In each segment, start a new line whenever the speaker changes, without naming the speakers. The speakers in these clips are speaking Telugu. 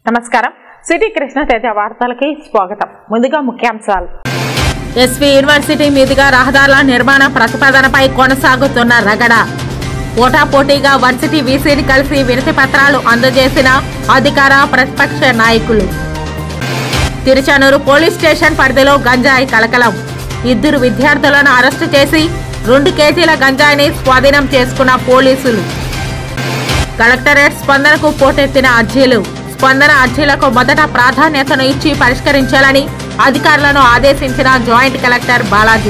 నమస్కారం సిటీ కృష్ణ తేజ వార్తలకి స్వాగతం ముందుగా ముఖ్యాంశాలు
ఎస్వి యూనివర్సిటీ మీదుగా రహదారుల నిర్మాణ ప్రతిపాదనపై కొనసాగుతున్న రగడ పోటాపోటీగా వర్సిటీ వీసీని కలిసి వినతి పత్రాలు అందజేసిన అధికార ప్రతిపక్ష నాయకులు తిరుచానూరు పోలీస్ స్టేషన్ పరిధిలో గంజాయి కలకలం ఇద్దరు విద్యార్థులను అరెస్టు చేసి రెండు కేజీల గంజాయిని స్వాధీనం చేసుకున్న పోలీసులు కలెక్టరేట్ స్పందనకు పోటెత్తిన అర్జీలు స్పందన అర్జీలకు మొదట ప్రాధాన్యతను ఇచ్చి పరిష్కరించాలని అధికారులను ఆదేశించిన జాయింట్ కలెక్టర్ బాలాజీ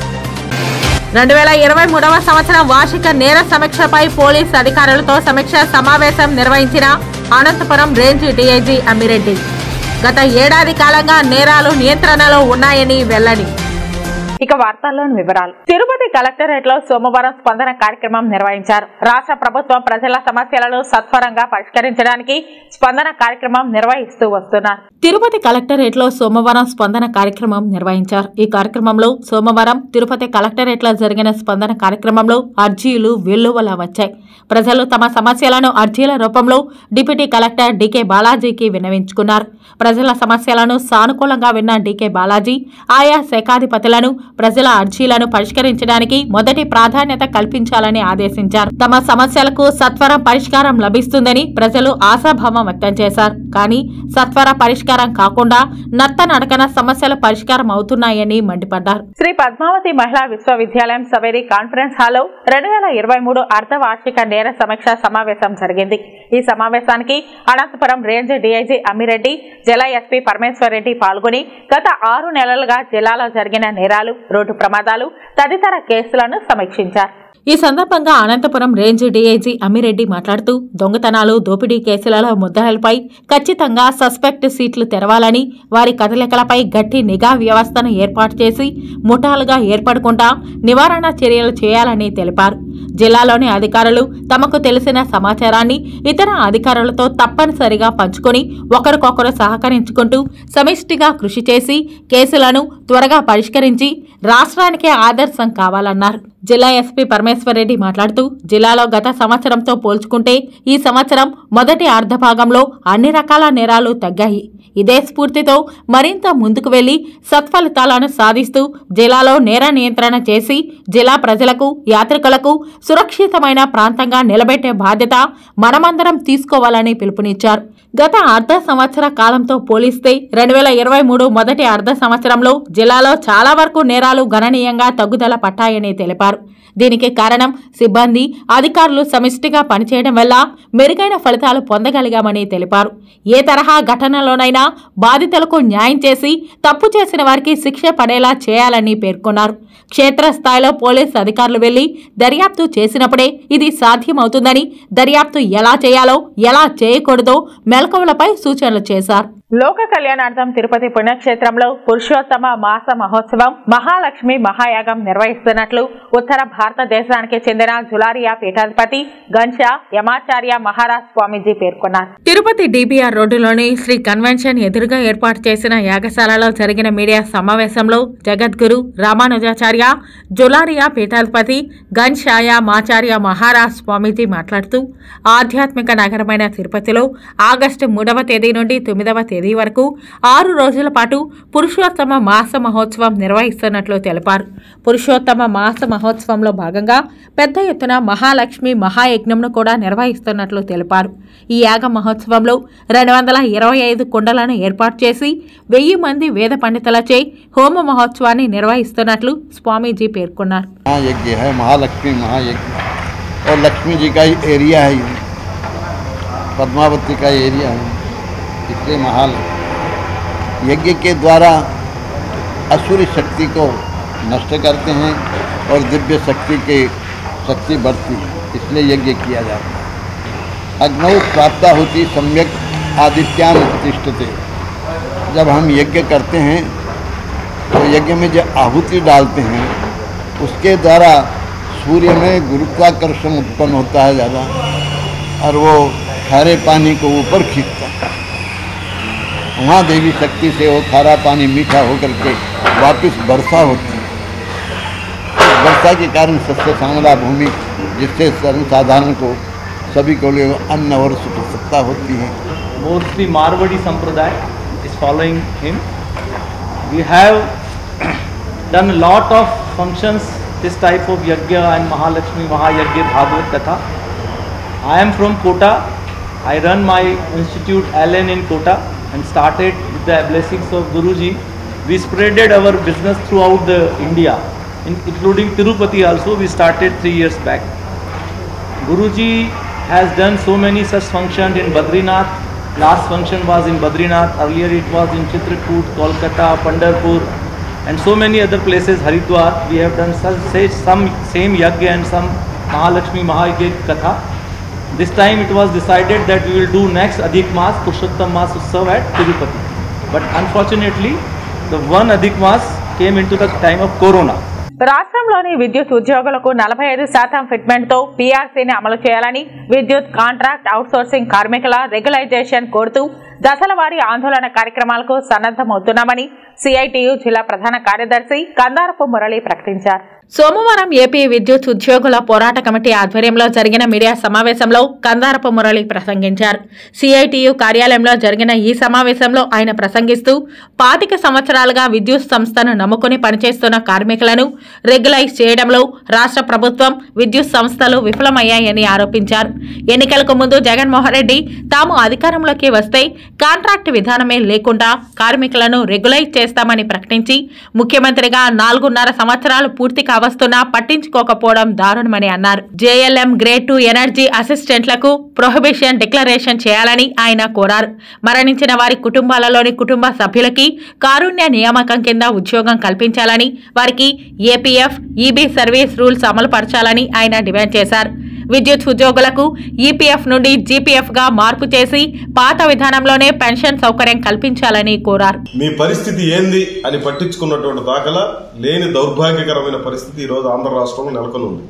రెండు వేల ఇరవై మూడవ సంవత్సరం వార్షిక నేర సమీక్షపై పోలీస్ అధికారులతో సమీక్ష సమావేశం నిర్వహించిన అనంతపురం రేంజ్ డీఐజీ అమ్మిరెడ్డి గత ఏడాది కాలంగా నేరాలు నియంత్రణలో ఉన్నాయని వెల్లడి
ఇక వార్తల్లోని వివరాలు తిరుపతి కలెక్టరేట్ లో సోమవారం స్పందన కార్యక్రమం నిర్వహించారు రాష్ట్ర ప్రభుత్వం ప్రజల సమస్యలను సత్వరంగా పరిష్కరించడానికి స్పందన కార్యక్రమం నిర్వహిస్తూ వస్తున్నారు
తిరుపతి కలెక్టరేట్ లో సోమవారం స్పందన కార్యక్రమం నిర్వహించారు ఈ కార్యక్రమంలో సోమవారం తిరుపతి కలెక్టరేట్ లో జరిగిన స్పందన కార్యక్రమంలో అర్జీలు వెల్లువలా వచ్చాయి ప్రజలు తమ సమస్యలను అర్జీల రూపంలో డిప్యూటీ కలెక్టర్ డికే బాలాజీకి విన్నవించుకున్నారు ప్రజల సమస్యలను సానుకూలంగా విన్న డికే బాలాజీ ఆయా శాఖాధిపతులను ప్రజల అర్జీలను పరిష్కరించడానికి మొదటి ప్రాధాన్యత కల్పించాలని ఆదేశించారు తమ సమస్యలకు సత్వర పరిష్కారం లభిస్తుందని ప్రజలు ఆశాభావం వ్యక్తం చేశారు కానీ సత్వర పరిష్కారం కాకుండా నత్త నడకన సమస్యలు పరిష్కారం అవుతున్నాయని మండిపడ్డారు
శ్రీ పద్మావతి మహిళా విశ్వవిద్యాలయం సవేరి కాన్ఫరెన్స్ హాల్లో రెండు వేల ఇరవై మూడు అర్ధవార్షిక నేర సమీక్ష సమావేశం జరిగింది ఈ సమావేశానికి అనంతపురం రేంజ్ డీఐజీ అమ్మిరెడ్డి జిల్లా ఎస్పీ పరమేశ్వర్ రెడ్డి పాల్గొని గత ఆరు నెలలుగా జిల్లాలో జరిగిన నేరాలు రోడ్డు ప్రమాదాలు తదితర కేసులను సమీక్షించారు
ఈ సందర్భంగా అనంతపురం రేంజ్ డీఐజీ అమ్మిరెడ్డి మాట్లాడుతూ దొంగతనాలు దోపిడీ కేసులలో ముద్దాయిలపై ఖచ్చితంగా సస్పెక్ట్ సీట్లు తెరవాలని వారి కదలికలపై గట్టి నిఘా వ్యవస్థను ఏర్పాటు చేసి ముఠాలుగా ఏర్పడకుండా నివారణ చర్యలు చేయాలని తెలిపారు జిల్లాలోని అధికారులు తమకు తెలిసిన సమాచారాన్ని ఇతర అధికారులతో తప్పనిసరిగా పంచుకొని ఒకరికొకరు సహకరించుకుంటూ సమిష్టిగా కృషి చేసి కేసులను త్వరగా పరిష్కరించి రాష్ట్రానికే ఆదర్శం కావాలన్నారు జిల్లా ఎస్పీ పరమేశ్వర్ రెడ్డి మాట్లాడుతూ జిల్లాలో గత సంవత్సరంతో పోల్చుకుంటే ఈ సంవత్సరం మొదటి అర్ధభాగంలో అన్ని రకాల నేరాలు తగ్గాయి ఇదే స్ఫూర్తితో మరింత ముందుకు వెళ్లి సత్ఫలితాలను సాధిస్తూ జిల్లాలో నేర నియంత్రణ చేసి జిల్లా ప్రజలకు యాత్రికులకు సురక్షితమైన ప్రాంతంగా నిలబెట్టే బాధ్యత మనమందరం తీసుకోవాలని పిలుపునిచ్చారు గత అర్ధ సంవత్సర కాలంతో పోలిస్తే రెండు వేల ఇరవై మూడు మొదటి అర్ధ సంవత్సరంలో జిల్లాలో చాలా వరకు నేరాలు గణనీయంగా తగ్గుదల పట్టాయని తెలిపారు దీనికి కారణం సిబ్బంది అధికారులు సమిష్టిగా పనిచేయడం వల్ల మెరుగైన ఫలితాలు పొందగలిగామని తెలిపారు ఏ తరహా ఘటనలోనైనా బాధితులకు న్యాయం చేసి తప్పు చేసిన వారికి శిక్ష పడేలా చేయాలని పేర్కొన్నారు క్షేత్రస్థాయిలో పోలీస్ అధికారులు వెళ్లి దర్యాప్తు చేసినప్పుడే ఇది సాధ్యమవుతుందని దర్యాప్తు ఎలా చేయాలో ఎలా చేయకూడదో మెలకువలపై సూచనలు చేశారు
లోక కళ్యాణార్థం తిరుపతి పుణ్యక్షేత్రంలో పురుషోత్తమ మాస మహోత్సవం మహాలక్ష్మి మహాయాగం నిర్వహిస్తున్నట్లు ఉత్తర భారతదేశానికి చెందిన జులారియా పీఠాధిపతి గంషా యమాచార్య మహారాజ్ స్వామీజీ పేర్కొన్నారు
తిరుపతి డిబిఆర్ రోడ్డులోని శ్రీ కన్వెన్షన్ ఎదురుగా ఏర్పాటు చేసిన యాగశాలలో జరిగిన మీడియా సమావేశంలో జగద్గురు రామానుజాచార్య జులారియా పీఠాధిపతి గన్షాయ మాచార్య మహారాజ్ స్వామీజీ మాట్లాడుతూ ఆధ్యాత్మిక నగరమైన తిరుపతిలో ఆగస్టు మూడవ తేదీ నుండి తొమ్మిదవ తేదీ వరకు ఆరు రోజుల పాటు పురుషోత్తమ మాస మహోత్సవం నిర్వహిస్తున్నట్లు తెలిపారు పురుషోత్తమ మాస మహోత్సవంలో భాగంగా పెద్ద ఎత్తున మహాలక్ష్మి మహాయజ్ఞంను కూడా నిర్వహిస్తున్నట్లు తెలిపారు ఈ యాగ మహోత్సవంలో రెండు వందల ఇరవై ఐదు కుండలను ఏర్పాటు చేసి వెయ్యి మంది వేద పండితులచే హోమ మహోత్సవాన్ని నిర్వహిస్తున్నట్లు స్వామీజీ పేర్కొన్నారు
महायज्ञ है महालक्ष्मी महायज्ञ और लक्ष्मी जी का ही एरिया है ये पद्मावती का एरिया है इसलिए महाल यज्ञ के द्वारा असुरी शक्ति को नष्ट करते हैं और दिव्य शक्ति के शक्ति बढ़ती है इसलिए यज्ञ किया जाता है अग्नौ प्राप्त होती सम्यक आदित्यान प्रतिष्ठते जब हम यज्ञ करते हैं तो यज्ञ में जो आहुति डालते हैं उसके द्वारा सूर्य में गुरुत्वाकर्षण उत्पन्न होता है ज़्यादा और वो खारे पानी को ऊपर खींचता है वहाँ देवी शक्ति से वो खारा पानी मीठा होकर के वापस वर्षा होती है इस वर्षा के कारण सस्य श्यामला भूमि जिससे सर्वसाधारण को सभी को लिए अन्न और सुखसत्ता होती है
mostly Marwadi Sampradaya is following him. We have done a lot of functions, this type of Yajna and Mahalakshmi Mahayajna Bhagavad Katha. I am from Kota. I run my institute Allen in Kota and started with the blessings of Guruji. We spreaded our business throughout the India, in, including Tirupati also. We started three years back. Guruji has done so many such functions in Badrinath. Last function was in Badrinath. Earlier it was in Chitrakoot, Kolkata, Pandarpur, and so many other places. Haridwar. We have done such say some same yajna and some Mahalakshmi Mahayajna Katha. This time it was decided that we will do next Adhik Mas Purushottam Mas Utsav at Tirupati. But unfortunately, the one Adhik Mas came into the time of Corona.
రాష్ట్రంలోని విద్యుత్ ఉద్యోగులకు నలభై ఐదు శాతం ఫిట్మెంట్ తో పీఆర్సీని అమలు చేయాలని విద్యుత్ కాంట్రాక్ట్ అవుట్సోర్సింగ్ కార్మికుల రెగ్యులైజేషన్ కోరుతూ దశల వారీ ఆందోళన కార్యక్రమాలకు సన్నద్దమవుతున్నామని సిఐటియు జిల్లా ప్రధాన కార్యదర్శి కందారపు మురళి ప్రకటించారు
సోమవారం ఏపీ విద్యుత్ ఉద్యోగుల పోరాట కమిటీ ఆధ్వర్యంలో జరిగిన మీడియా సమావేశంలో కందారపు మురళి ప్రసంగించారు సిఐటియు కార్యాలయంలో జరిగిన ఈ సమావేశంలో ఆయన ప్రసంగిస్తూ పాతిక సంవత్సరాలుగా విద్యుత్ సంస్థను నమ్ముకుని పనిచేస్తున్న కార్మికులను రెగ్యులైజ్ చేయడంలో రాష్ట్ర ప్రభుత్వం విద్యుత్ సంస్థలు విఫలమయ్యాయని ఆరోపించారు ఎన్నికలకు ముందు జగన్మోహన్ రెడ్డి తాము అధికారంలోకి వస్తే కాంట్రాక్ట్ విధానమే లేకుండా కార్మికులను రెగ్యులైజ్ చేస్తామని ప్రకటించి ముఖ్యమంత్రిగా నాలుగున్నర సంవత్సరాలు పూర్తి కావస్తున్నా పట్టించుకోకపోవడం దారుణమని అన్నారు జేఎల్ఎం గ్రేడ్ టూ ఎనర్జీ అసిస్టెంట్లకు ప్రొహిబిషన్ డిక్లరేషన్ చేయాలని ఆయన కోరారు మరణించిన వారి కుటుంబాలలోని కుటుంబ సభ్యులకి కారుణ్య నియామకం కింద ఉద్యోగం కల్పించాలని వారికి ఏపీఎఫ్ ఈబీ సర్వీస్ రూల్స్ అమలు పరచాలని ఆయన డిమాండ్ చేశారు విద్యుత్ ఉద్యోగులకు ఈపీఎఫ్ నుండి జీపీఎఫ్ గా మార్పు చేసి పాత విధానంలోనే పెన్షన్ సౌకర్యం కల్పించాలని కోరారు
మీ పరిస్థితి ఏంది అని పట్టించుకున్నటువంటి దాఖలా లేని దౌర్భాగ్యకరమైన పరిస్థితి ఈరోజు ఆంధ్ర రాష్ట్రంలో నెలకొని ఉంది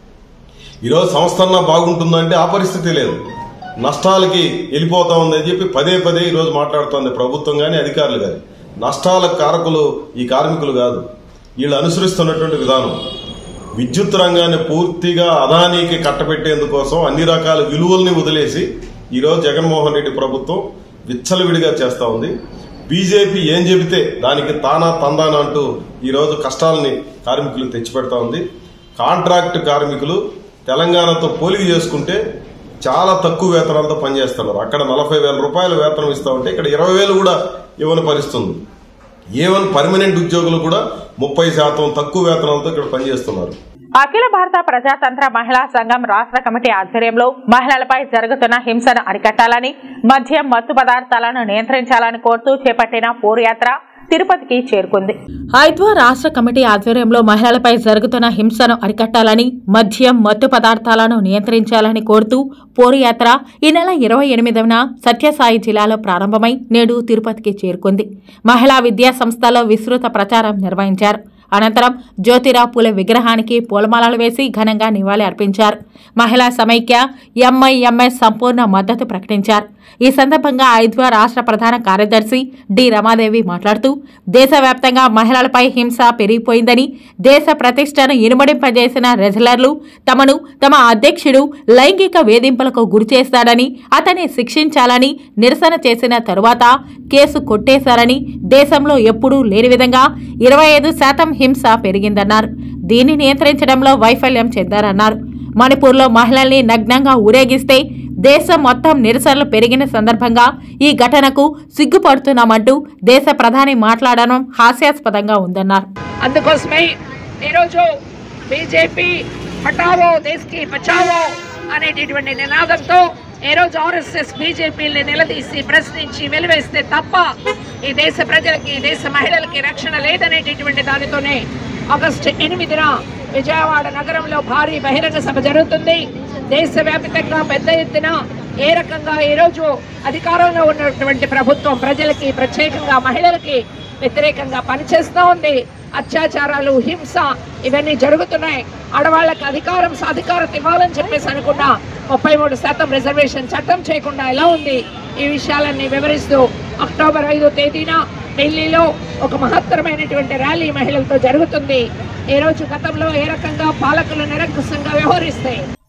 ఈరోజు సంస్థన్నా బాగుంటుందంటే ఆ పరిస్థితి లేదు నష్టాలకి వెళ్ళిపోతా ఉందని చెప్పి పదే పదే ఈరోజు మాట్లాడుతోంది ప్రభుత్వం కానీ అధికారులు కానీ నష్టాలకు కారకులు ఈ కార్మికులు కాదు వీళ్ళు అనుసరిస్తున్నటువంటి విధానం విద్యుత్ రంగాన్ని పూర్తిగా అదానీకి కట్టబెట్టేందుకోసం అన్ని రకాల విలువల్ని వదిలేసి ఈరోజు జగన్మోహన్ రెడ్డి ప్రభుత్వం విచ్చలవిడిగా చేస్తా ఉంది బీజేపీ ఏం చెబితే దానికి తానా తందానా అంటూ ఈరోజు కష్టాలని కార్మికులు తెచ్చిపెడతా ఉంది కాంట్రాక్ట్ కార్మికులు తెలంగాణతో పోలిక చేసుకుంటే చాలా తక్కువ వేతనాలతో పనిచేస్తున్నారు అక్కడ నలభై వేల రూపాయల వేతనం ఇస్తా ఉంటే ఇక్కడ ఇరవై వేలు కూడా ఇవ్వని పరిస్థితి ఉంది ఏవన్ పర్మనెంట్ ఉద్యోగులు కూడా ముప్పై శాతం తక్కువ వేతనాలతో ఇక్కడ పనిచేస్తున్నారు
అఖిల భారత ప్రజాతంత్ర మహిళా సంఘం రాష్ట్ర కమిటీ ఆధ్వర్యంలో మహిళలపై జరుగుతున్న హింసను అరికట్టాలని మద్యం మత్తు పదార్థాలను నియంత్రించాలని కోరుతూ చేపట్టిన పోరుయాత్ర తిరుపతికి చేరుకుంది
హైద్వా రాష్ట్ర కమిటీ ఆధ్వర్యంలో మహిళలపై జరుగుతున్న హింసను అరికట్టాలని మద్యం మత్తు పదార్థాలను నియంత్రించాలని కోరుతూ పోరుయాత్ర ఈ నెల ఇరవై ఎనిమిదవ సత్యసాయి జిల్లాలో ప్రారంభమై నేడు తిరుపతికి చేరుకుంది మహిళా విద్యా సంస్థలో విస్తృత ప్రచారం నిర్వహించారు అనంతరం జ్యోతిరావు పూలే విగ్రహానికి పూలమాలలు వేసి ఘనంగా నివాళి అర్పించారు మహిళా సమైక్య ఎంఐఎంఎస్ సంపూర్ణ మద్దతు ప్రకటించారు ఈ సందర్భంగా ఐద్వా రాష్ట్ర ప్రధాన కార్యదర్శి డి రమాదేవి మాట్లాడుతూ దేశవ్యాప్తంగా మహిళలపై హింస పెరిగిపోయిందని దేశ ప్రతిష్టను ఇనుమడింపజేసిన రెజ్లర్లు తమను తమ అధ్యక్షుడు లైంగిక వేధింపులకు గురిచేస్తాడని అతన్ని శిక్షించాలని నిరసన చేసిన తరువాత కేసు కొట్టేశారని దేశంలో ఎప్పుడూ లేని విధంగా ఇరవై ఐదు శాతం హింస పెరిగిందన్నారు దీన్ని నియంత్రించడంలో వైఫల్యం చెందారన్నారు మణిపూర్లో మహిళల్ని నగ్నంగా ఊరేగిస్తే దేశం మొత్తం నిరసనలు పెరిగిన సందర్భంగా ఈ ఘటనకు సిగ్గుపడుతున్నామంటూ దేశ ప్రధాని మాట్లాడడం హాస్యాస్పదంగా ఉందన్నారు
అందుకోసమే ఈరోజు బీజేపీ హటావో దేశ్కి బచావో అనేటటువంటి నినాదంతో ఈ రోజు ఆర్ఎస్ఎస్ బీజేపీని నిలదీసి ప్రశ్నించి వెలివేస్తే తప్ప ఈ దేశ ప్రజలకి ఈ దేశ మహిళలకి రక్షణ లేదనేటటువంటి దానితోనే ఆగస్టు ఎనిమిదిన విజయవాడ నగరంలో భారీ బహిరంగ సభ జరుగుతుంది దేశవ్యాప్తంగా పెద్ద ఎత్తున ఏ రకంగా ఈ రోజు అధికారంలో ఉన్నటువంటి ప్రభుత్వం ప్రజలకి ప్రత్యేకంగా మహిళలకి వ్యతిరేకంగా పనిచేస్తూ ఉంది అత్యాచారాలు హింస ఇవన్నీ జరుగుతున్నాయి ఆడవాళ్ళకి అధికారం సాధికారత ఇవ్వాలని చెప్పేసి అనుకున్న ముప్పై మూడు శాతం రిజర్వేషన్ చట్టం చేయకుండా ఎలా ఉంది ఈ విషయాలన్నీ వివరిస్తూ అక్టోబర్ ఐదో తేదీన ఢిల్లీలో ఒక మహత్తరమైనటువంటి ర్యాలీ మహిళలతో జరుగుతుంది ఈ రోజు గతంలో ఏ రకంగా పాలకులు నిరంకుశంగా వ్యవహరిస్తే
తిరుపతి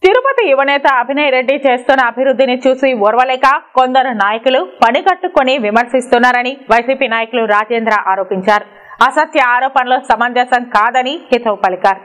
యువనేత అభినయ్ రెడ్డి చేస్తున్న అభివృద్ధిని చూసి ఓర్వలేక కొందరు నాయకులు పనికట్టుకొని విమర్శిస్తున్నారని వైసీపీ నాయకులు రాజేంద్ర ఆరోపించారు అసత్య ఆరోపణలు సమంజసం కాదని హితవు పలికారు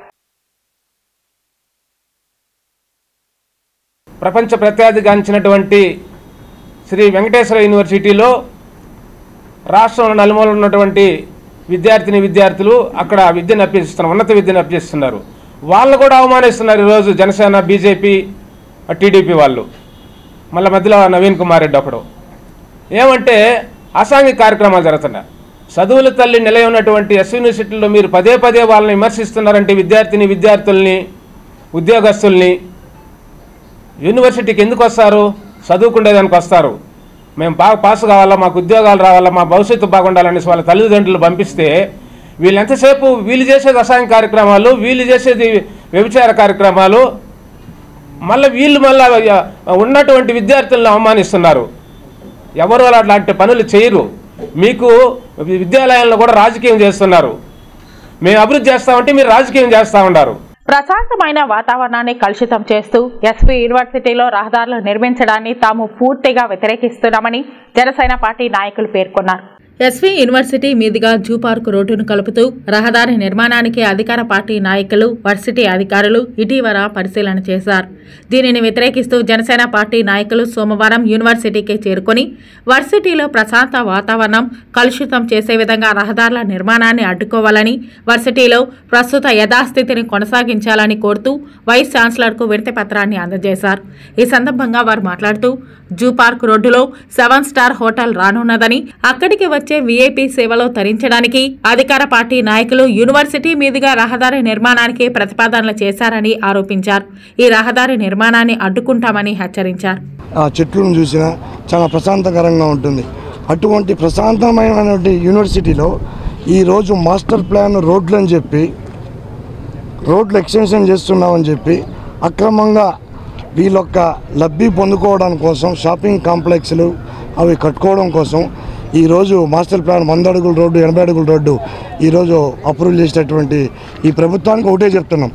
ప్రపంచ ప్రఖ్యాతిగాంచినటువంటి శ్రీ వెంకటేశ్వర యూనివర్సిటీలో రాష్ట్రంలో నలుమూలలో ఉన్నటువంటి విద్యార్థిని విద్యార్థులు అక్కడ విద్యను అభ్యసిస్తున్నారు ఉన్నత విద్యను అభ్యసిస్తున్నారు వాళ్ళు కూడా అవమానిస్తున్నారు ఈరోజు జనసేన బీజేపీ టీడీపీ వాళ్ళు మళ్ళీ మధ్యలో నవీన్ కుమార్ రెడ్డి ఒకడు ఏమంటే అసాంఘిక కార్యక్రమాలు జరుగుతున్నాయి చదువుల తల్లి నిలయ ఉన్నటువంటి ఎస్ యూనివర్సిటీలో మీరు పదే పదే వాళ్ళని విమర్శిస్తున్నారంటే విద్యార్థిని విద్యార్థుల్ని ఉద్యోగస్తుల్ని యూనివర్సిటీకి ఎందుకు వస్తారు చదువుకునేదానికి వస్తారు మేము బాగా పాస్ కావాలా మాకు ఉద్యోగాలు రావాలా మా భవిష్యత్తు బాగుండాలనేసి వాళ్ళ తల్లిదండ్రులు పంపిస్తే వీళ్ళు ఎంతసేపు వీళ్ళు చేసేది అసహాయం కార్యక్రమాలు వీళ్ళు చేసేది వ్యభిచార కార్యక్రమాలు మళ్ళీ వీళ్ళు మళ్ళీ ఉన్నటువంటి విద్యార్థులను అవమానిస్తున్నారు ఎవరు అలాంటి పనులు చేయరు మీకు విద్యాలయాల్లో కూడా రాజకీయం చేస్తున్నారు మేము అభివృద్ధి చేస్తామంటే మీరు రాజకీయం చేస్తూ ఉన్నారు
ప్రశాంతమైన వాతావరణాన్ని కలుషితం చేస్తూ ఎస్పీ యూనివర్సిటీలో రహదారులు నిర్మించడాన్ని తాము పూర్తిగా వ్యతిరేకిస్తున్నామని జనసేన పార్టీ నాయకులు పేర్కొన్నారు
ఎస్వి యూనివర్సిటీ మీదుగా జూ పార్క్ రోడ్డును కలుపుతూ రహదారి నిర్మాణానికి అధికార పార్టీ నాయకులు వర్సిటీ అధికారులు ఇటీవల పరిశీలన చేశారు దీనిని వ్యతిరేకిస్తూ జనసేన పార్టీ నాయకులు సోమవారం యూనివర్సిటీకి చేరుకొని వర్సిటీలో ప్రశాంత వాతావరణం కలుషితం చేసే విధంగా రహదారుల నిర్మాణాన్ని అడ్డుకోవాలని వర్సిటీలో ప్రస్తుత యథాస్థితిని కొనసాగించాలని కోరుతూ వైస్ ఛాన్సలర్కు వినతి పత్రాన్ని అందజేశారు ఈ సందర్భంగా వారు మాట్లాడుతూ జూ పార్క్ రోడ్డులో సెవెన్ స్టార్ హోటల్ రానున్నదని అక్కడికి వచ్చే వీఐపీ సేవలో తరించడానికి అధికార పార్టీ నాయకులు యూనివర్సిటీ మీదుగా రహదారి నిర్మాణానికి ప్రతిపాదనలు చేశారని ఆరోపించారు ఈ రహదారి నిర్మాణాన్ని అడ్డుకుంటామని హెచ్చరించారు
ఆ చెట్లను చూసినా చాలా ప్రశాంతకరంగా ఉంటుంది అటువంటి ప్రశాంతమైనటువంటి యూనివర్సిటీలో ఈరోజు మాస్టర్ ప్లాన్ రోడ్లు అని చెప్పి రోడ్లు ఎక్స్టెన్షన్ చేస్తున్నామని చెప్పి అక్రమంగా వీళ్ళొక్క లబ్ధి పొందుకోవడం కోసం షాపింగ్ కాంప్లెక్స్లు అవి కట్టుకోవడం కోసం ఈరోజు మాస్టర్ ప్లాన్ వంద అడుగుల రోడ్డు ఎనభై అడుగుల రోడ్డు ఈరోజు అప్రూవల్ చేసినటువంటి ఈ ప్రభుత్వానికి ఒకటే చెప్తున్నాం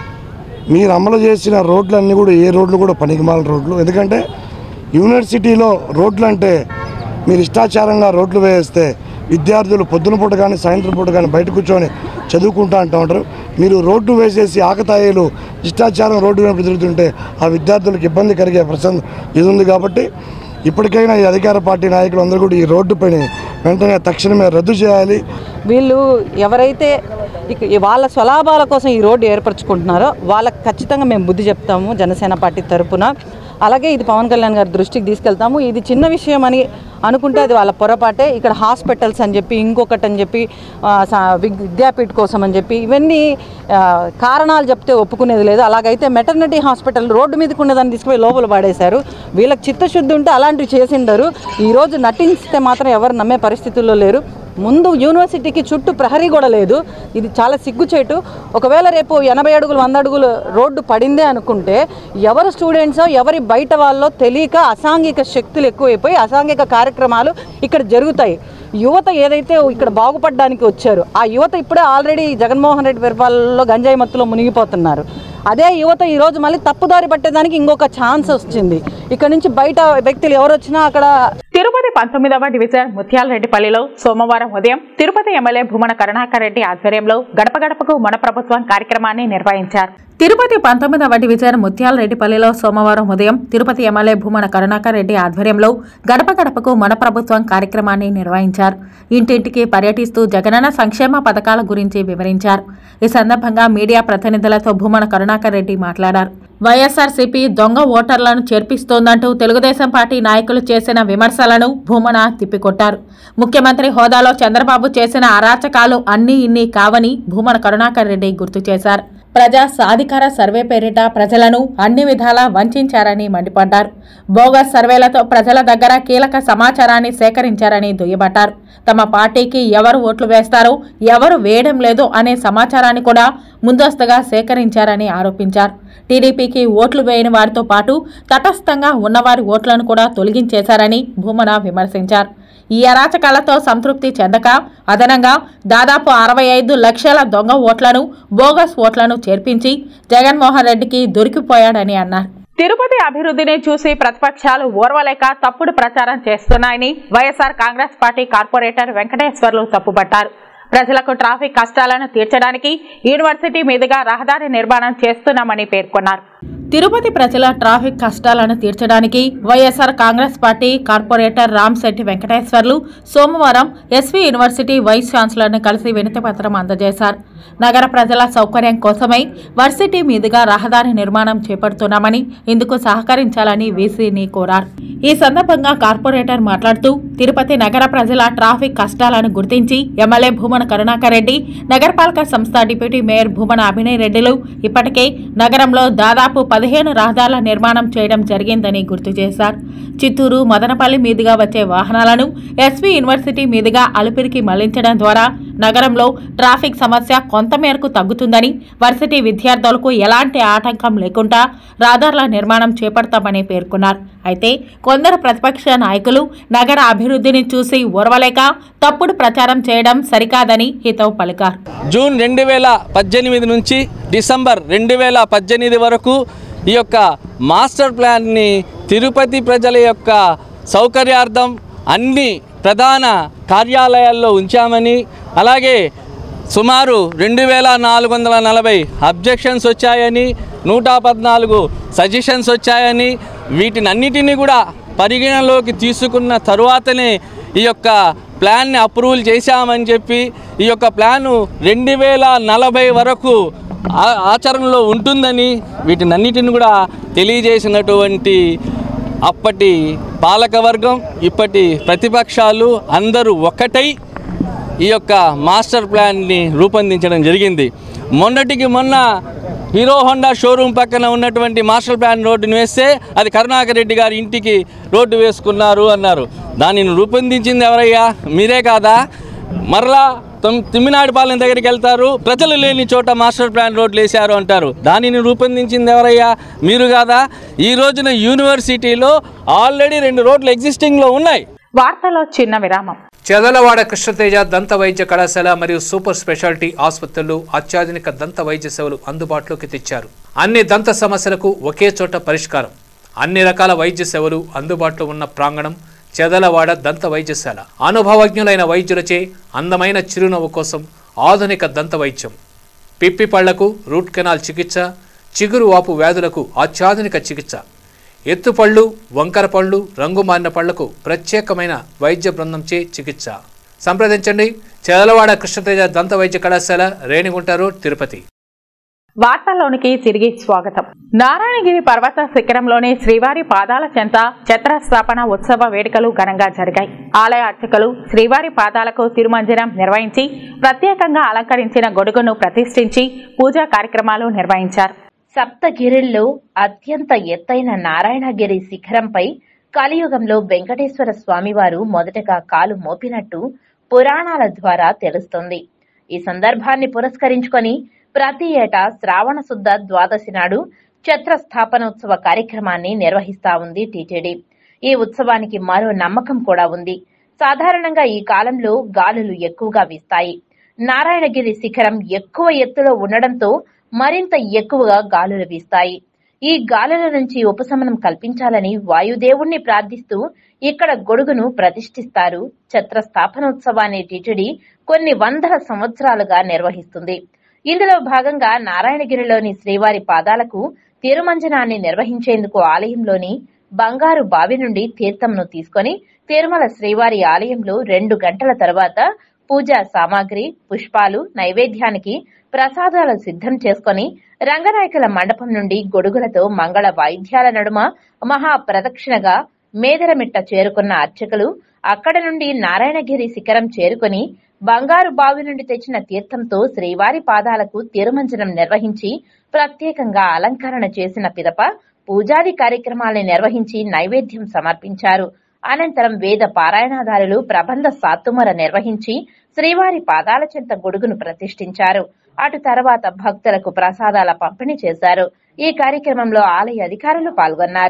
మీరు అమలు చేసిన రోడ్లన్నీ కూడా ఏ రోడ్లు కూడా పనికిమాల రోడ్లు ఎందుకంటే యూనివర్సిటీలో రోడ్లు అంటే మీరు ఇష్టాచారంగా రోడ్లు వేస్తే విద్యార్థులు పొద్దున పూట కానీ సాయంత్రం పూట కానీ బయట కూర్చొని చదువుకుంటా అంటూ ఉంటారు మీరు రోడ్డు వేసేసి ఆకతాయిలు ఇష్టాచారం రోడ్డు వైపు తిరుగుతుంటే ఆ విద్యార్థులకు ఇబ్బంది కలిగే ప్రసంగం ఇది ఉంది కాబట్టి ఇప్పటికైనా ఈ అధికార పార్టీ నాయకులు అందరూ కూడా ఈ రోడ్డు పని వెంటనే తక్షణమే రద్దు చేయాలి
వీళ్ళు ఎవరైతే ఇక ఈ వాళ్ళ స్వలాభాల కోసం ఈ రోడ్డు ఏర్పరచుకుంటున్నారో వాళ్ళకి ఖచ్చితంగా మేము బుద్ధి చెప్తాము జనసేన పార్టీ తరపున అలాగే ఇది పవన్ కళ్యాణ్ గారి దృష్టికి తీసుకెళ్తాము ఇది చిన్న విషయం అని అనుకుంటే అది వాళ్ళ పొరపాటే ఇక్కడ హాస్పిటల్స్ అని చెప్పి ఇంకొకటి అని చెప్పి ఆ, సా- విగ్- విద్యాపీఠ కోసం అని చెప్పి ఇవన్నీ ఆ, కారణాలు చెప్తే ఒప్పుకునేది లేదు అలాగైతే మెటర్నిటీ హాస్పిటల్ రోడ్డు మీదకి ఉన్నదాన్ని తీసుకుపోయి లోపల పాడేశారు వీళ్ళకి చిత్తశుద్ధి ఉంటే అలాంటివి చేసిండరు ఈరోజు నటిస్తే మాత్రం ఎవరు నమ్మే పరిస్థితుల్లో లేరు ముందు యూనివర్సిటీకి చుట్టూ ప్రహరీ కూడా లేదు ఇది చాలా సిగ్గుచేటు ఒకవేళ రేపు ఎనభై అడుగులు వంద అడుగులు రోడ్డు పడిందే అనుకుంటే ఎవరు స్టూడెంట్సో ఎవరి బయట వాళ్ళో తెలియక అసాంఘిక శక్తులు ఎక్కువైపోయి అసాంఘిక కార్యక్రమాలు ఇక్కడ జరుగుతాయి యువత ఏదైతే ఇక్కడ బాగుపడడానికి వచ్చారు ఆ యువత ఇప్పుడే ఆల్రెడీ జగన్మోహన్ రెడ్డి పరిపాలనలో గంజాయి మత్తులో మునిగిపోతున్నారు అదే యువత ఈరోజు మళ్ళీ తప్పుదారి పట్టేదానికి ఇంకొక ఛాన్స్ వచ్చింది ఇక్కడ నుంచి బయట వ్యక్తులు ఎవరు వచ్చినా అక్కడ
తిరుపతి పంతొమ్మిదవ డివిజన్ ముత్యాలరెడ్డిపల్లిలో సోమవారం ఉదయం తిరుపతి ఎమ్మెల్యే భూమన కరుణాకర్ రెడ్డి ఆధ్వర్యంలో గడప గడపకు మన ప్రభుత్వం కార్యక్రమాన్ని నిర్వహించారు
తిరుపతి పంతొమ్మిదవ డివిజన్ ముత్యాలరెడ్డిపల్లిలో సోమవారం ఉదయం తిరుపతి ఎమ్మెల్యే భూమన కరుణాకర్ రెడ్డి ఆధ్వర్యంలో గడప గడపకు మన ప్రభుత్వం కార్యక్రమాన్ని నిర్వహించారు ఇంటింటికి పర్యటిస్తూ జగనన్న సంక్షేమ పథకాల గురించి వివరించారు ఈ సందర్భంగా మీడియా ప్రతినిధులతో భూమన కరుణాకర్ రెడ్డి మాట్లాడారు వైఎస్ఆర్సీపీ దొంగ ఓటర్లను చేర్పిస్తోందంటూ తెలుగుదేశం పార్టీ నాయకులు చేసిన విమర్శలను భూమన తిప్పికొట్టారు ముఖ్యమంత్రి హోదాలో చంద్రబాబు చేసిన అరాచకాలు అన్నీ ఇన్ని కావని భూమన కరుణాకర్ రెడ్డి గుర్తు చేశారు ప్రజా సాధికార సర్వే పేరిట ప్రజలను అన్ని విధాలా వంచారని మండిపడ్డారు బోగస్ సర్వేలతో ప్రజల దగ్గర కీలక సమాచారాన్ని సేకరించారని దుయ్యబట్టారు తమ పార్టీకి ఎవరు ఓట్లు వేస్తారో ఎవరు వేయడం లేదు అనే సమాచారాన్ని కూడా ముందస్తుగా సేకరించారని ఆరోపించారు టీడీపీకి ఓట్లు వేయని వారితో పాటు తటస్థంగా ఉన్నవారి ఓట్లను కూడా తొలగించేశారని భూమన విమర్శించారు ఈ అరాచకాలతో సంతృప్తి చెందక అదనంగా దాదాపు అరవై ఐదు లక్షల దొంగ ఓట్లను బోగస్ ఓట్లను చేర్పించి జగన్మోహన్ రెడ్డికి దొరికిపోయాడని అన్నారు
తిరుపతి అభివృద్ధిని చూసి ప్రతిపక్షాలు ఓర్వలేక తప్పుడు ప్రచారం చేస్తున్నాయని YSR Congress party corporator Venkateswarlu తప్పుపట్టారు ప్రజలకు ట్రాఫిక్ కష్టాలను తీర్చడానికి యూనివర్సిటీ మీదుగా రహదారి నిర్మాణం చేస్తున్నామని పేర్కొన్నారు
తిరుపతి ప్రజల ట్రాఫిక్ కష్టాలను తీర్చడానికి వైఎస్ఆర్ కాంగ్రెస్ పార్టీ కార్పొరేటర్ రామ్శెట్టి వెంకటేశ్వర్లు సోమవారం ఎస్వి యూనివర్సిటీ వైస్ ఛాన్సలర్ను కలిసి వినతిపత్రం అందజేశారు నగర ప్రజల సౌకర్యం కోసమై వర్సిటీ మీదుగా రహదారి నిర్మాణం చేపడుతున్నామని ఇందుకు సహకరించాలని వీసీని కోరారు ఈ సందర్భంగా కార్పొరేటర్ మాట్లాడుతూ తిరుపతి నగర ప్రజల ట్రాఫిక్ కష్టాలను గుర్తించి ఎమ్మెల్యే భూమన కరుణాకర్ రెడ్డి నగరపాలక సంస్థ డిప్యూటీ మేయర్ భూమన అభినయ్ రెడ్డిలు ఇప్పటికే నగరంలో దాదాపు పదిహేను రహదారుల నిర్మాణం చేయడం జరిగిందని గుర్తు చేశారు చిత్తూరు మదనపల్లి మీదుగా వచ్చే వాహనాలను ఎస్వి యూనివర్సిటీ మీదుగా అలుపిరికి మళ్లించడం ద్వారా నగరంలో ట్రాఫిక్ సమస్య కొంతమేరకు తగ్గుతుందని వర్సిటీ విద్యార్థులకు ఎలాంటి ఆటంకం లేకుండా రహదారుల నిర్మాణం చేపడతామని పేర్కొన్నారు అయితే కొందరు ప్రతిపక్ష నాయకులు నగర అభివృద్ధిని చూసి ఓర్వలేక తప్పుడు ప్రచారం చేయడం సరికాదని హితవు పలికారు
జూన్ రెండు వేల పద్దెనిమిది నుంచి డిసెంబర్ రెండు వేల పద్దెనిమిది వరకు ఈ యొక్క మాస్టర్ ప్లాన్ని తిరుపతి ప్రజల యొక్క సౌకర్యార్థం అన్ని ప్రధాన కార్యాలయాల్లో ఉంచామని అలాగే సుమారు రెండు వేల నాలుగు వందల నలభై అబ్జెక్షన్స్ వచ్చాయని నూట పద్నాలుగు సజెషన్స్ వచ్చాయని వీటిని అన్నిటినీ కూడా పరిగణలోకి తీసుకున్న తరువాతనే ఈ యొక్క ప్లాన్ని అప్రూవల్ చేశామని చెప్పి ఈ యొక్క ప్లాను రెండు వేల నలభై వరకు ఆ- ఆచరణలో ఉంటుందని వీటినన్నిటిని కూడా తెలియజేసినటువంటి అప్పటి పాలకవర్గం ఇప్పటి ప్రతిపక్షాలు అందరూ ఒక్కటై ఈ యొక్క మాస్టర్ ప్లాన్ని రూపొందించడం జరిగింది మొన్నటికి మొన్న హీరో హోండా షోరూమ్ పక్కన ఉన్నటువంటి మాస్టర్ ప్లాన్ రోడ్డును వేస్తే అది కరుణాకర్ రెడ్డి గారి ఇంటికి రోడ్డు వేసుకున్నారు అన్నారు దానిని రూపొందించింది ఎవరయ్యా మీరే కాదా మరలా తొమ్ తిమ్మినాడిపాలెం దగ్గరికి వెళ్తారు ప్రజలు లేని చోట మాస్టర్ ప్లాన్ రోడ్లు వేశారు అంటారు దానిని రూపొందించింది ఎవరయ్యా మీరు కాదా ఈ రోజున యూనివర్సిటీలో ఆల్రెడీ రెండు రోడ్లు ఎగ్జిస్టింగ్లో ఉన్నాయి
వార్తలో చిన్న విరామం
చెదలవాడ కృష్ణతేజ దంత వైద్య కళాశాల మరియు సూపర్ స్పెషాలిటీ ఆసుపత్రులు అత్యాధునిక దంత వైద్య సేవలు అందుబాటులోకి తెచ్చారు అన్ని దంత సమస్యలకు ఒకే చోట పరిష్కారం అన్ని రకాల వైద్య సేవలు అందుబాటులో ఉన్న ప్రాంగణం చెదలవాడ దంత వైద్యశాల అనుభవజ్ఞులైన వైద్యులచే అందమైన చిరునవ్వు కోసం ఆధునిక దంత వైద్యం పిప్పి పళ్లకు రూట్ కెనాల్ చికిత్స చిగురు వాపు వ్యాధులకు అత్యాధునిక చికిత్స ఎత్తుపళ్ళు వంకర పళ్ళు రంగు మారిన పళ్లకు ప్రత్యేకమైన వైద్య బృందంచే చికిత్స సంప్రదించండి చెదలవాడ కృష్ణతేజ దంత వైద్య కళాశాల రేణిగుంట రోడ్ తిరుపతి
వార్తల్లోనికి తిరిగి స్వాగతం నారాయణగిరి పర్వత శిఖరంలోని శ్రీవారి పాదాల చెంత ఛత్రస్థాపన ఉత్సవ వేడుకలు ఘనంగా జరిగాయి ఆలయ అర్చకులు శ్రీవారి పాదాలకు తిరుమంజనం నిర్వహించి ప్రత్యేకంగా అలంకరించిన గొడుగును ప్రతిష్ఠించి పూజా కార్యక్రమాలు నిర్వహించారు
సప్తగిరిల్లో అత్యంత ఎత్తైన నారాయణగిరి శిఖరంపై కలియుగంలో వెంకటేశ్వర స్వామివారు మొదటగా కాలు మోపినట్టు పురాణాల ద్వారా తెలుస్తోంది ఈ సందర్భాన్ని పురస్కరించుకొని ప్రతి ఏటా శ్రావణ శుద్ధ ద్వాదశి నాడు ఛత్ర స్థాపనోత్సవ కార్యక్రమాన్ని నిర్వహిస్తా ఉంది టీటీడీ ఈ ఉత్సవానికి మరో నమ్మకం కూడా ఉంది సాధారణంగా ఈ కాలంలో గాలులు ఎక్కువగా వీస్తాయి నారాయణగిరి శిఖరం ఎక్కువ ఎత్తులో ఉండడంతో మరింత ఎక్కువగా గాలులు వీస్తాయి ఈ గాలుల నుంచి ఉపశమనం కల్పించాలని వాయుదేవుణ్ణి ప్రార్థిస్తూ ఇక్కడ గొడుగును ప్రతిష్ఠిస్తారు ఛత్ర స్థాపనోత్సవాన్ని టీటీడీ కొన్ని వందల సంవత్సరాలుగా నిర్వహిస్తుంది ఇందులో భాగంగా నారాయణగిరిలోని శ్రీవారి పాదాలకు తిరుమంజనాన్ని నిర్వహించేందుకు ఆలయంలోని బంగారు బావి నుండి తీర్థంను తీసుకొని తిరుమల శ్రీవారి ఆలయంలో రెండు గంటల తర్వాత పూజా సామాగ్రి పుష్పాలు నైవేద్యానికి ప్రసాదాలు సిద్ధం చేసుకొని రంగనాయకుల మండపం నుండి గొడుగులతో మంగళ వాయిద్యాల నడుమ మహా ప్రదక్షిణగా మేదరమిట్ట చేరుకున్న అర్చకులు అక్కడ నుండి నారాయణగిరి శిఖరం చేరుకొని బంగారు బావి నుండి తెచ్చిన తీర్థంతో శ్రీవారి పాదాలకు తిరుమంజనం నిర్వహించి ప్రత్యేకంగా అలంకరణ చేసిన పిదప పూజాది కార్యక్రమాలను నిర్వహించి నైవేద్యం సమర్పించారు అనంతరం వేద పారాయణాదారులు ప్రబంధ సాత్తుమర నిర్వహించి శ్రీవారి పాదాల చెంత గొడుగును ప్రతిష్ఠించారు అటు తర్వాత భక్తులకు ప్రసాదాల పంపిణీ చేశారు ఈ కార్యక్రమంలో ఆలయ అధికారులు పాల్గొన్నారు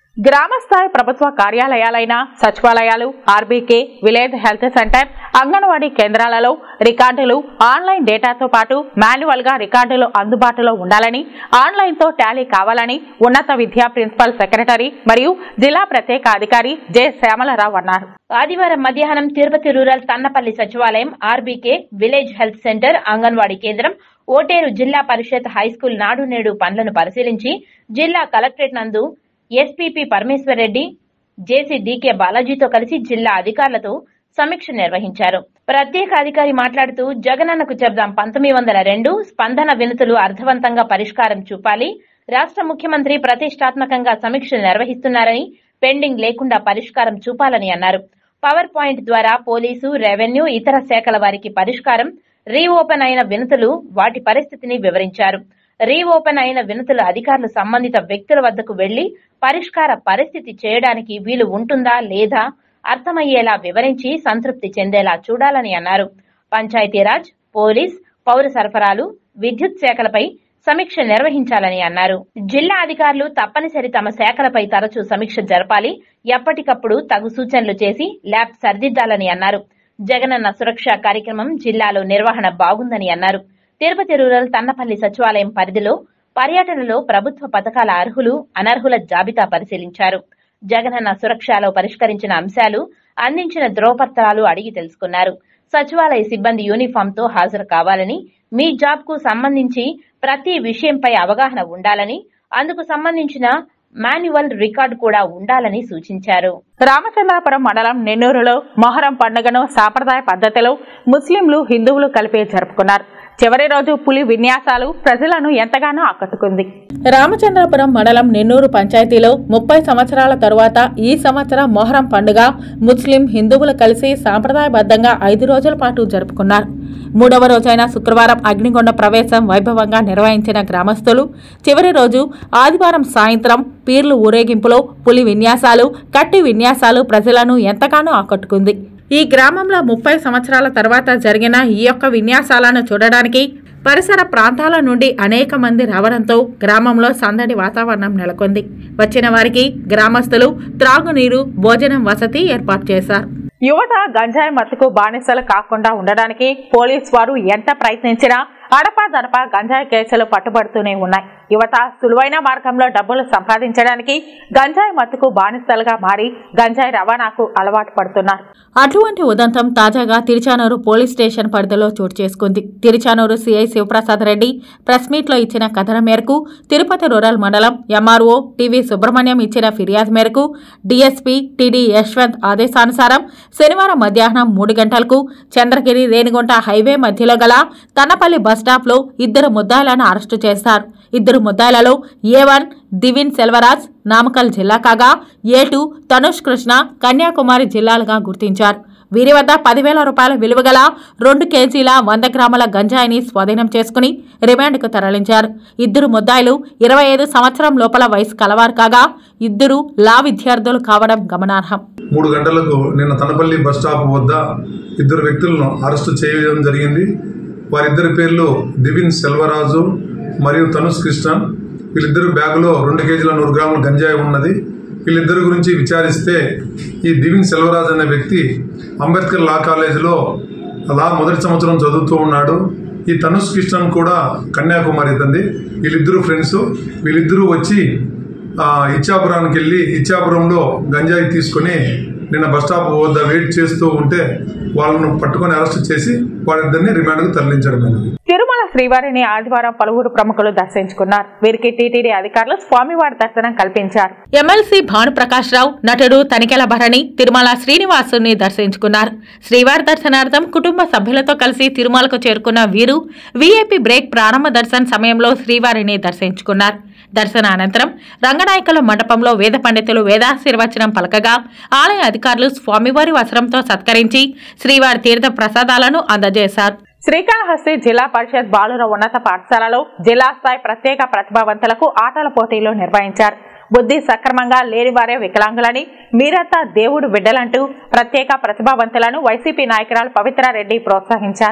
గ్రామస్థాయి ప్రభుత్వ కార్యాలయాలైన సచివాలయాలు RBK village health centre anganwadi కేంద్రాలలో రికార్డులు ఆన్లైన్ డేటాతో పాటు మాన్యువల్ గా రికార్డులు అందుబాటులో ఉండాలని ఆన్లైన్ తో టాలీ కావాలని ఉన్నత విద్యా ప్రిన్సిపల్ సెక్రటరీ మరియు జిల్లా ప్రత్యేక అధికారి జె శ్యామలరావు అన్నారు
ఆదివారం మధ్యాహ్నం తిరుపతి రూరల్ తన్నపల్లి సచివాలయం RBK village health centre anganwadi కేంద్రం ఓటేరు జిల్లా పరిషత్ హైస్కూల్ నాడు నేడు పనులను పరిశీలించి జిల్లా కలెక్టరేట్ నందు ఎస్పీపీ పరమేశ్వర్ రెడ్డి జేసీ డీకే బాలాజీతో కలిసి జిల్లా అధికారులతో సమీక్ష నిర్వహించారు ప్రత్యేక అధికారి మాట్లాడుతూ జగనన్నకు చెబుదాం పంతొమ్మిది వందల రెండు స్పందన వినతులు అర్థవంతంగా పరిష్కారం చూపాలి రాష్ట్ర ముఖ్యమంత్రి ప్రతిష్టాత్మకంగా సమీక్ష నిర్వహిస్తున్నారని పెండింగ్ లేకుండా పరిష్కారం చూపాలని అన్నారు పవర్ పాయింట్ ద్వారా పోలీసు రెవెన్యూ ఇతర శాఖల వారికి పరిష్కారం రీఓపెన్ అయిన వినతులు వాటి పరిస్థితిని వివరించారు రీఓపెన్ అయిన వినతులు అధికారులు సంబంధిత వ్యక్తుల వద్దకు వెళ్లి పరిష్కార పరిస్థితి చేయడానికి వీలు ఉంటుందా లేదా అర్థమయ్యేలా వివరించి సంతృప్తి చెందేలా చూడాలని అన్నారు పంచాయతీరాజ్ పోలీస్ పౌర సరఫరాలు విద్యుత్ శాఖలపై సమీక్ష నిర్వహించాలని అన్నారు జిల్లా అధికారులు తప్పనిసరి తమ శాఖలపై తరచూ సమీక్ష జరపాలి ఎప్పటికప్పుడు తగు సూచనలు చేసి ల్యాబ్ సరిదిద్దాలని అన్నారు జగనన్న సురక్ష కార్యక్రమం జిల్లాలో నిర్వహణ బాగుందని అన్నారు తిరుపతి రూరల్ తన్నపల్లి సచివాలయం పరిధిలో పర్యటనలో ప్రభుత్వ పథకాల అర్హులు అనర్హుల జాబితా పరిశీలించారు జగనన్న సురక్షలో పరిష్కరించిన అంశాలు అందించిన ధ్రువపత్రాలు అడిగి తెలుసుకున్నారు సచివాలయ సిబ్బంది యూనిఫామ్ తో హాజరు కావాలని మీ జాబ్ కు సంబంధించి ప్రతి విషయంపై అవగాహన ఉండాలని అందుకు సంబంధించిన మాన్యువల్ రికార్డు కూడా ఉండాలని సూచించారు
రామచంద్రాపురం మండలం నెన్నూరులో మొహరం పండుగను సాంప్రదాయ పద్ధతిలో ముస్లింలు హిందువులు కలిపి జరుపుకున్నారు చివరి రోజు పులి విన్యాసాలు ప్రజలను ఎంతగానో ఆకట్టుకుంది
రామచంద్రపురం మండలం నెన్నూరు పంచాయతీలో ముప్పై సంవత్సరాల తరువాత ఈ సంవత్సరం మొహరం పండుగ ముస్లిం హిందువులు కలిసి సాంప్రదాయబద్ధంగా ఐదు రోజుల పాటు జరుపుకున్నారు మూడవ రోజైన శుక్రవారం అగ్నికొండ ప్రవేశం వైభవంగా నిర్వహించిన గ్రామస్తులు చివరి రోజు ఆదివారం సాయంత్రం పీర్లు ఊరేగింపులో పులి విన్యాసాలు కట్టి విన్యాసాలు ప్రజలను ఎంతగానో ఆకట్టుకుంది ఈ గ్రామంలో ముప్పై సంవత్సరాల తర్వాత జరిగిన ఈ యొక్క విన్యాసాలను చూడడానికి పరిసర ప్రాంతాల నుండి అనేక మంది రావడంతో గ్రామంలో సందడి వాతావరణం నెలకొంది వచ్చిన వారికి గ్రామస్తులు త్రాగునీరు భోజనం వసతి ఏర్పాటు చేశారు
యువత గంజాయి మత్తుకు బానిసలు కాకుండా ఉండడానికి పోలీస్ వారు ఎంత ప్రయత్నించినా అడపా దడప గంజాయి కేసులు పట్టుబడుతూనే ఉన్నాయి యువత సులువైన మార్గంలో డబ్బులు సంపాదించడానికి గంజాయి మత్తుకు బానిసలుగా మారి గంజాయి రవాణాకు అలవాటు పడుతున్నారు
అటువంటి ఉదంతం తాజాగా తిరుచానూరు పోలీస్ స్టేషన్ పరిధిలో చోటు చేసుకుంది తిరుచానూరు సిఐ శివప్రసాద్ రెడ్డి ప్రెస్ మీట్లో ఇచ్చిన కథనం మేరకు తిరుపతి రూరల్ మండలం ఎంఆర్ఓ టీవీ సుబ్రహ్మణ్యం ఇచ్చిన ఫిర్యాదు మేరకు డీఎస్పీ టీడీ యశ్వంత్ ఆదేశానుసారం శనివారం మధ్యాహ్నం మూడు గంటలకు చంద్రగిరి రేణిగుంట హైవే మధ్యలో గల తన్నపల్లి బస్టాప్లో ఇద్దరు ముద్దాయిలను అరెస్టు చేశారు ఇద్దరు ముద్దాయిలలో ఏ వన్ దివిన్ సెల్వరాజ్ నామకల్ జిల్లా కాగా ఏ టూ తనుష్ కృష్ణ కన్యాకుమారి జిల్లాలుగా గుర్తించారు వీరి వద్ద పదివేల రూపాయల విలువ గల రెండు కేజీల వంద గ్రాముల గంజాయిని స్వాధీనం చేసుకుని రిమాండ్కు తరలించారు ఇద్దరు ముద్దాయిలు ఇరవై ఐదు సంవత్సరం లోపల వయసు కలవారు కాగా ఇద్దరు లా విద్యార్థులు కావడం గమనార్హం
మూడు గంటలకు నిన్న తనపల్లి బస్ స్టాప్ వద్ద ఇద్దరు వ్యక్తులను అరెస్టు చేయడం జరిగింది వారిద్దరి పేర్లు దివిన్ సెల్వరాజు మరియు తనుష్ కృష్ణ వీళ్ళిద్దరు బ్యాగులో రెండు కేజీల నూరు గ్రాముల గంజాయి ఉన్నది వీళ్ళిద్దరి గురించి విచారిస్తే ఈ దివిన్ సెల్వరాజ్ అనే వ్యక్తి అంబేద్కర్ లా కాలేజీలో లా మొదటి సంవత్సరం చదువుతూ ఉన్నాడు ఈ తనుష్ కృష్ణన్ కూడా కన్యాకుమారి తంది వీళ్ళిద్దరు ఫ్రెండ్స్ వీళ్ళిద్దరూ వచ్చి ఆ, ఇచ్చాపురానికి వెళ్ళి ఇచ్చాపురంలో గంజాయి తీసుకొని నిన్న బస్ స్టాప్ వద్ద వెయిట్ చేస్తూ ఉంటే వాళ్ళను పట్టుకొని అరెస్ట్ చేసి వాళ్ళిద్దరిని రిమాండ్కు తరలించడమైనది
తిరుమల శ్రీవారిని ఆదివారం పలువురు ప్రముఖులు దర్శించుకున్నారు వీరికి టీటీడీ అధికారులు స్వామివారి దర్శనం కల్పించారు
ఎమ్మెల్సీ భానుప్రకాష్ రావు నటుడు తనికెల భరణి తిరుమల శ్రీనివాసుని దర్శించుకున్నారు శ్రీవారి దర్శనార్థం కుటుంబ సభ్యులతో కలిసి తిరుమలకు చేరుకున్న వీరు వీఐపీ బ్రేక్ ప్రారంభ దర్శన సమయంలో శ్రీవారిని దర్శించుకున్నారు దర్శన అనంతరం రంగనాయకుల మండపంలో వేద పండితులు వేదాశీర్వచనం పలకగా ఆలయ అధికారులు స్వామివారి వస్త్రంతో సత్కరించి శ్రీవారి తీర్థ ప్రసాదాలను అందజేశారు
శ్రీకాళహస్తి జిల్లా పరిషత్ బాలుర ఉన్నత పాఠశాలలో జిల్లా స్థాయి ప్రత్యేక ప్రతిభావంతులకు ఆటల పోటీలు నిర్వహించారు బుద్ధి సక్రమంగా లేనివారే వికలాంగులని మీరంతా దేవుడు బిడ్డలంటూ ప్రత్యేక ప్రతిభావంతులను వైసీపీ నాయకురాలు పవిత్రారెడ్డి ప్రోత్సహించారు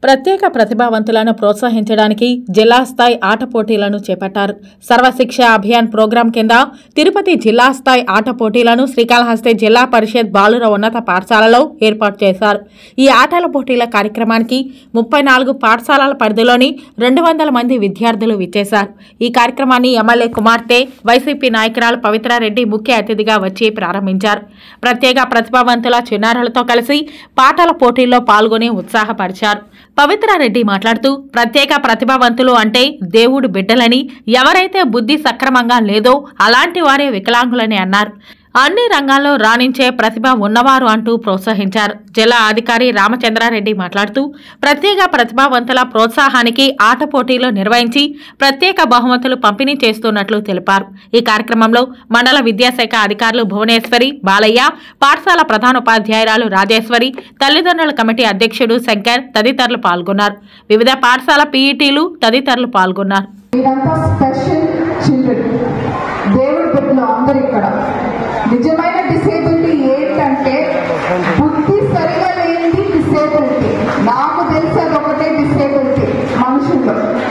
ప్రత్యేక ప్రతిభావంతులను ప్రోత్సహించడానికి జిల్లా స్థాయి ఆట పోటీలను చేపట్టారు సర్వశిక్ష అభియాన్ ప్రోగ్రాం కింద తిరుపతి జిల్లా స్థాయి ఆట పోటీలను శ్రీకాళహస్తి జిల్లా పరిషత్ బాలుర ఉన్నత పాఠశాలలో ఏర్పాటు చేశారు ఈ ఆటల పోటీల కార్యక్రమానికి ముప్పై నాలుగు పాఠశాలల పరిధిలోని రెండు వందల మంది విద్యార్థులు విచ్చేశారు ఈ కార్యక్రమాన్ని ఎమ్మెల్యే కుమార్తె వైసీపీ నాయకురాలు పవిత్రారెడ్డి ముఖ్య అతిథిగా వచ్చి ప్రారంభించారు ప్రత్యేక ప్రతిభావంతుల చిన్నారులతో కలిసి పాటల పోటీల్లో పాల్గొని ఉత్సాహపరిచారు పవిత్రారెడ్డి మాట్లాడుతూ ప్రత్యేక ప్రతిభావంతులు అంటే దేవుడు బిడ్డలని ఎవరైతే బుద్ధి సక్రమంగా లేదో అలాంటి వారే వికలాంగులని అన్నారు అన్ని రంగాల్లో రాణించే ప్రతిభ ఉన్నవారు అంటూ ప్రోత్సహించారు జిల్లా అధికారి రామచంద్రారెడ్డి మాట్లాడుతూ ప్రత్యేక ప్రతిభావంతుల ప్రోత్సాహానికి ఆట పోటీలు నిర్వహించి ప్రత్యేక బహుమతులు పంపిణీ చేస్తున్నట్లు తెలిపారు ఈ కార్యక్రమంలో మండల విద్యాశాఖ అధికారులు భువనేశ్వరి బాలయ్య పాఠశాల ప్రధానోపాధ్యాయురాలు రాజేశ్వరి తల్లిదండ్రుల కమిటీ అధ్యక్షుడు శంకర్ తదితరులు పాల్గొన్నారు వివిధ పాఠశాల పీఈటీలు తదితరులు పాల్గొన్నారు
మీరంతా స్పెషల్ చిల్డ్రన్ దేవుడి బిడ్డలు అందరు ఇక్కడ నిజమైన డిసేబిలిటీ ఏంటంటే బుద్ధి సరిగా లేనిది డిసేబిలిటీ నాకు తెలిసేది ఒకటే డిసేబిలిటీ మనుషుల్లో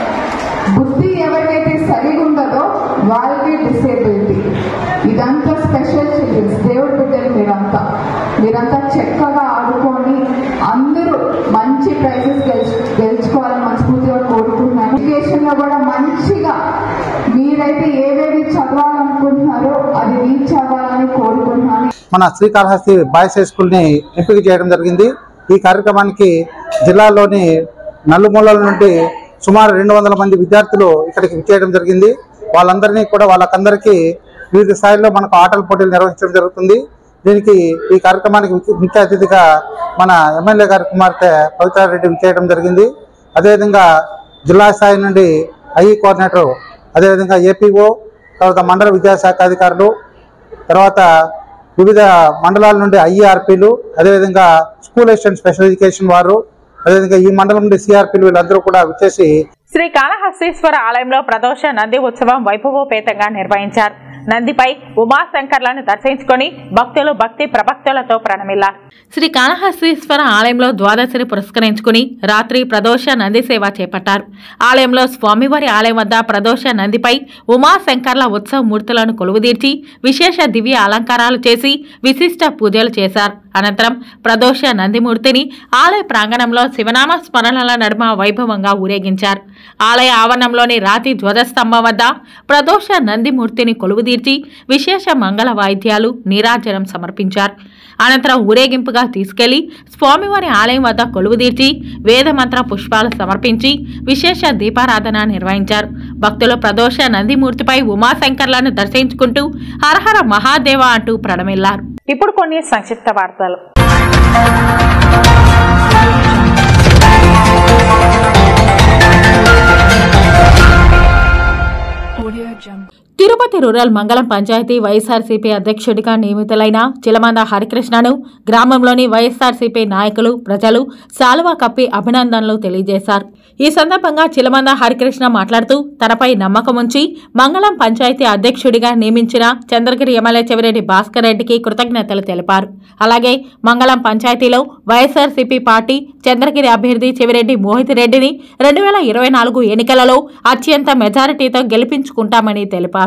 బుద్ధి ఎవరికైతే సరిగా ఉండదో వాళ్ళకి డిసేబిలిటీ ఇదంతా స్పెషల్ చిల్డ్రన్స్ దేవుడి బిడ్డలు మీరంతా మీరంతా చక్కగా ఆడుకొని అందరూ మంచి ప్రైజెస్ గెలుచు గెలుచుకోవాలని మనస్ఫూర్తిగా కోరుకుంటున్నాను ఎడ్యుకేషన్ లో కూడా మంచిగా మీరైతే ఏవేవి చదవాలనుకుంటున్నారో అది రీచ్ అవ్వాలని కోరుకుంటున్నాను
మన శ్రీకాళహస్తి బాయ్స్ హై స్కూల్ని ఎంపిక చేయడం జరిగింది ఈ కార్యక్రమానికి జిల్లాలోని నలుమూలల నుండి సుమారు రెండు వందల మంది విద్యార్థులు ఇక్కడికి విచ్చేయడం జరిగింది వాళ్ళందరినీ కూడా వాళ్ళకందరికీ వివిధ స్థాయిల్లో మనకు ఆటల పోటీలు నిర్వహించడం జరుగుతుంది దీనికి ఈ కార్యక్రమానికి ముఖ్య- ముఖ్య అతిథిగా మన ఎమ్మెల్యే గారి కుమార్తె పవిత్రారెడ్డి విచ్చేయడం జరిగింది అదేవిధంగా జిల్లా స్థాయి నుండి ఐఈ కోఆర్డినేటర్ అదేవిధంగా ఏపీఓ తర్వాత మండల విద్యాశాఖ అధికారులు తర్వాత వివిధ మండలాల నుండి ఐఈఆర్పీలు అదేవిధంగా స్కూల్ అసిస్టెంట్ స్పెషల్ ఎడ్యుకేషన్ వారు అదేవిధంగా ఈ మండలం నుండి సిఆర్పీలు వీళ్ళందరూ కూడా వచ్చేసి
శ్రీ కాళహస్తీశ్వర ఆలయంలో ప్రదోష నంది ఉత్సవం వైభవోపేతంగా నిర్వహించారు నందిపై ఉమాశంకర్లను దర్శించుకొని భక్తులు భక్తి ప్రభక్తులతో ప్రణమిల్లారు
శ్రీ కాళహస్తీశ్వర ఆలయంలో ద్వాదశిని పురస్కరించుకుని రాత్రి ప్రదోష నంది సేవ చేపట్టారు ఆలయంలో స్వామివారి ఆలయం వద్ద ప్రదోష నందిపై ఉమాశంకర్ల ఉత్సవ మూర్తులను కొలువుదీర్చి విశేష దివ్య అలంకారాలు చేసి విశిష్ట పూజలు చేశారు అనంతరం ప్రదోష నందిమూర్తిని ఆలయ ప్రాంగణంలో శివనామ స్మరణల నడుమ వైభవంగా ఊరేగించారు ఆలయ ఆవరణంలోని రాతి ధ్వజస్తంభం వద్ద ప్రదోష నందిమూర్తిని కొలువుదీర్చి విశేష మంగళ వాయిద్యాలు నీరాజనం సమర్పించారు అనంతరం ఊరేగింపుగా తీసుకెళ్లి స్వామివారి ఆలయం వద్ద కొలువుదీర్చి వేదమంత్ర పుష్పాలు సమర్పించి విశేష దీపారాధన నిర్వహించారు భక్తులు ప్రదోష నందిమూర్తిపై ఉమాశంకర్లను దర్శించుకుంటూ హరహర మహాదేవ అంటూ ప్రణమిల్లారు
ఇప్పుడు కొన్ని సంక్షిప్త వార్తలు
తిరుపతి రూరల్ మంగళం పంచాయతీ వైఎస్ఆర్సీపీ అధ్యక్షుడిగా నియమితులైన చిలమంద హరికృష్ణను గ్రామంలోని వైఎస్ఆర్సీపీ నాయకులు ప్రజలు సాలువా కప్పి అభినందనలు తెలియజేశారు ఈ సందర్భంగా చిలమంద హరికృష్ణ మాట్లాడుతూ తనపై నమ్మకం ఉంచి మంగళం పంచాయతీ అధ్యక్షుడిగా నియమించిన చంద్రగిరి ఎమ్మెల్యే చెవిరెడ్డి భాస్కర్ రెడ్డికి కృతజ్ఞతలు తెలిపారు అలాగే మంగళం పంచాయతీలో వైఎస్ఆర్సీపీ పార్టీ చంద్రగిరి అభ్యర్థి చెవిరెడ్డి మోహిత్ రెడ్డిని రెండు వేల ఇరవై నాలుగు ఎన్నికలలో అత్యంత మెజారిటీతో గెలిపించుకుంటామని తెలిపారు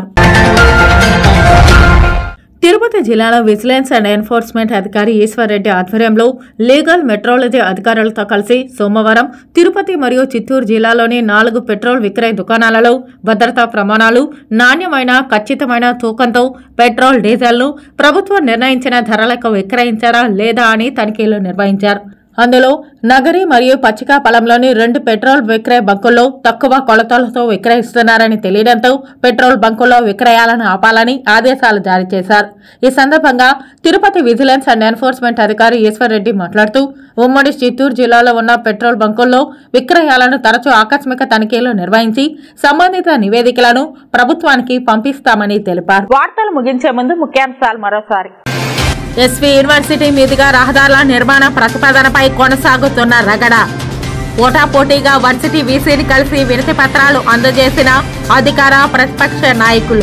తిరుపతి జిల్లాలో విజిలెన్స్ అండ్ ఎన్ఫోర్స్మెంట్ అధికారి ఈశ్వర్రెడ్డి ఆధ్వర్యంలో లీగల్ మెట్రాలజీ అధికారులతో కలిసి సోమవారం తిరుపతి మరియు చిత్తూరు జిల్లాలోని నాలుగు పెట్రోల్ విక్రయ దుకాణాలలో భద్రతా ప్రమాణాలు నాణ్యమైన ఖచ్చితమైన తూకంతో పెట్రోల్ డీజిల్ను ప్రభుత్వం నిర్ణయించిన ధరలకు విక్రయించారా లేదా అని తనిఖీలు నిర్వహించారు అందులో నగరి మరియు పచ్చిక పొలంలోని రెండు పెట్రోల్ విక్రయ బంకుల్లో తక్కువ కొలతలతో విక్రయిస్తున్నారని తెలియడంతో పెట్రోల్ బంకుల్లో విక్రయాలను ఆపాలని ఆదేశాలు జారీ చేశారు ఈ సందర్భంగా తిరుపతి విజిలెన్స్ అండ్ ఎన్ఫోర్స్మెంట్ అధికారి ఈశ్వర్రెడ్డి మాట్లాడుతూ ఉమ్మడి చిత్తూరు జిల్లాలో ఉన్న పెట్రోల్ బంకుల్లో విక్రయాలను తరచూ ఆకస్మిక తనిఖీలు నిర్వహించి సంబంధిత నివేదికలను ప్రభుత్వానికి పంపిస్తామని తెలిపారు
వార్తలు ముగించే ముందు ముఖ్యాంశాలు మరోసారి
ఎస్వి యూనివర్సిటీ మీదుగా రహదారుల నిర్మాణ ప్రతిపాదనపై కొనసాగుతున్న రగడ పోటాపోటీగా వర్సిటీ వీసీని కలిసి వినతి పత్రాలు అందజేసిన అధికార ప్రతిపక్ష నాయకులు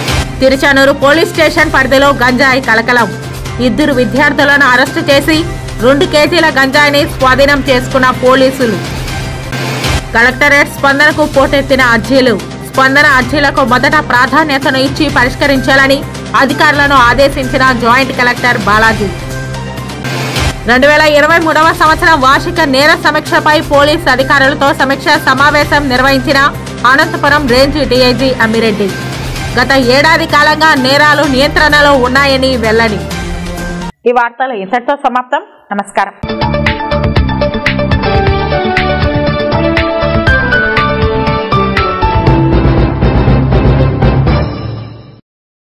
తిరుచానూరు పోలీస్ స్టేషన్ పరిధిలో గంజాయి కలకలం ఇద్దరు విద్యార్థులను అరెస్టు చేసి రెండు కేజీల గంజాయిని స్వాధీనం చేసుకున్న పోలీసులు కలెక్టరేట్ స్పందనకు పోటెత్తిన అర్జీలు స్పందన అర్జీలకు మొదట ప్రాధాన్యతను ఇచ్చి పరిష్కరించాలని అధికారులను ఆదేశించిన జాయింట్ కలెక్టర్ బాలాజీ రెండు వేల ఇరవై మూడవ సంవత్సరం వార్షిక నేర సమీక్షపై పోలీస్ అధికారులతో సమీక్ష సమావేశం నిర్వహించిన అనంతపురం రేంజ్ డీఐజీ అమ్మిరెడ్డి గత ఏడాది కాలంగా నేరాలు నియంత్రణలో ఉన్నాయని వెల్లడి
ఈ వార్తలు ఇంతటితో సమాప్తం నమస్కారం